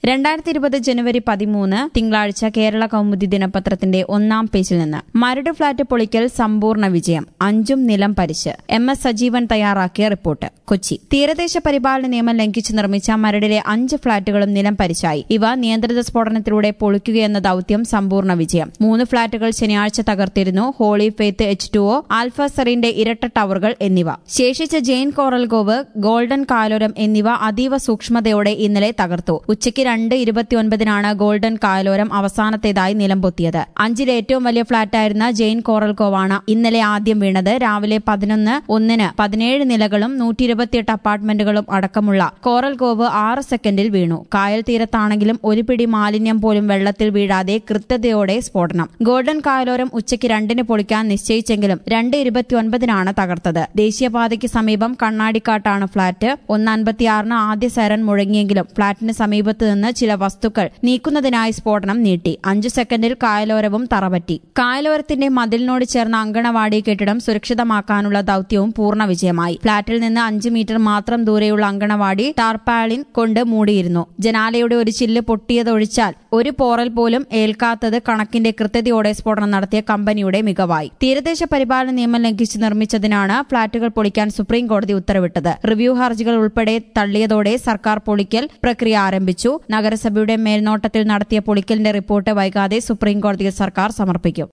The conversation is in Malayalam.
രണ്ടായിരത്തി ഇരുപത് ജനുവരി പതിമൂന്ന് തിങ്കളാഴ്ച കേരള കൗമുദി ദിനപത്രത്തിന്റെ ഒന്നാം പേജിൽ നിന്ന് മരട് ഫ്ളാറ്റ് പൊളിക്കൽ സമ്പൂർണ്ണ വിജയം അഞ്ചും നിലം പരിശ് എം എസ് സജീവൻ തയ്യാറാക്കിയ റിപ്പോർട്ട് കൊച്ചി തീരദേശ പരിപാലന നിയമം ലംഘിച്ച് നിർമ്മിച്ച മരടിലെ അഞ്ച് ഫ്ളാറ്റുകളും നിലം പരിശായി ഇവ നിയന്ത്രിത സ്ഫോടനത്തിലൂടെ പൊളിക്കുകയെന്ന ദൌത്യം സമ്പൂർണ്ണ വിജയം മൂന്ന് ഫ്ളാറ്റുകൾ ശനിയാഴ്ച തകർത്തിരുന്നു holy faith H two O alpha സെറിന്റെ ഇരട്ട ടവറുകൾ എന്നിവ ശേഷിച്ച ജെയിൻ കോറൽഗോവ് ഗോൾഡൻ കാലോരം എന്നിവ അതീവ സൂക്ഷ്മതയോടെ ഇന്നലെ തകർത്തു ഉച്ചയ്ക്ക് രണ്ട് ഇരുപത്തിയൊൻപതിനാണ് ഗോൾഡൻ കായലോരം അവസാനത്തേതായി നിലംപൊത്തിയത് അഞ്ചിലെ ഏറ്റവും വലിയ ഫ്ളാറ്റായിരുന്ന ജെയിൻ കോറൽകോവാണ് ഇന്നലെ ആദ്യം വീണത് രാവിലെ പതിനൊന്ന് ഒന്നിന് പതിനേഴ് നിലകളും നൂറ്റി ഇരുപത്തിയെട്ട് അപ്പാർട്ട്മെന്റുകളും അടക്കമുള്ള കോറൽകോവ് ആറ് സെക്കൻഡിൽ വീണു കായൽ തീരത്താണെങ്കിലും ഒരു പിടി മാലിന്യം പോലും വെള്ളത്തിൽ വീഴാതെ കൃത്യതയോടെ സ്ഫോടനം ഗോൾഡൻ കായലോരം ഉച്ചയ്ക്ക് രണ്ടിന് പൊളിക്കാൻ നിശ്ചയിച്ചെങ്കിലും രണ്ട് ഇരുപത്തിയൊൻപതിനാണ് തകർത്തത് ദേശീയപാതയ്ക്ക് സമീപം കണ്ണാടിക്കാട്ടാണ് ഫ്ളാറ്റ് ഒന്ന് അൻപത്തിയാറിന് ആദ്യ സൈറൻ മുഴങ്ങിയെങ്കിലും ഫ്ളാറ്റിന് സമീപത്ത് നിന്ന് ചില വസ്തുക്കൾ നീക്കുന്നതിനായി സ്ഫോടനം നീട്ടി അഞ്ചു സെക്കൻഡിൽ കായലോരവും തറപറ്റി കായലോരത്തിന്റെ മതിലിനോട് ചേർന്ന അങ്കണവാടി കെട്ടിടം സുരക്ഷിതമാക്കാനുള്ള ദൌത്യവും പൂർണ്ണ വിജയമായി ഫ്ളാറ്റിൽ നിന്ന് അഞ്ച് മീറ്റർ മാത്രം ദൂരെയുള്ള അങ്കണവാടി ടാർപാളിൻ കൊണ്ട് മൂടിയിരുന്നു ജനാലയുടെ ഒരു ചില്ല് പൊട്ടിയതൊഴിച്ചാൽ ഒരു പോറൽ പോലും ഏൽക്കാത്തത് കണക്കിന്റെ കൃത്യതയോടെ സ്ഫോടനം നടത്തിയ കമ്പനിയുടെ മികവായി തീരദേശ പരിപാലന നിയമം ലംഘിച്ച് നിർമ്മിച്ചതിനാണ് ഫ്ളാറ്റുകൾ പൊളിക്കാൻ സുപ്രീം കോടതി ഉത്തരവിട്ടത് റിവ്യൂ ഹർജികൾ ഉൾപ്പെടെ തള്ളിയതോടെ സർക്കാർ പൊളിക്കൽ പ്രക്രിയ ആരംഭിച്ചു നഗരസഭയുടെ മേൽനോട്ടത്തിൽ നടത്തിയ പൊളിക്കലിന്റെ റിപ്പോർട്ട് വൈകാതെ സുപ്രീം കോടതിയിൽ സർക്കാർ സമർപ്പിക്കും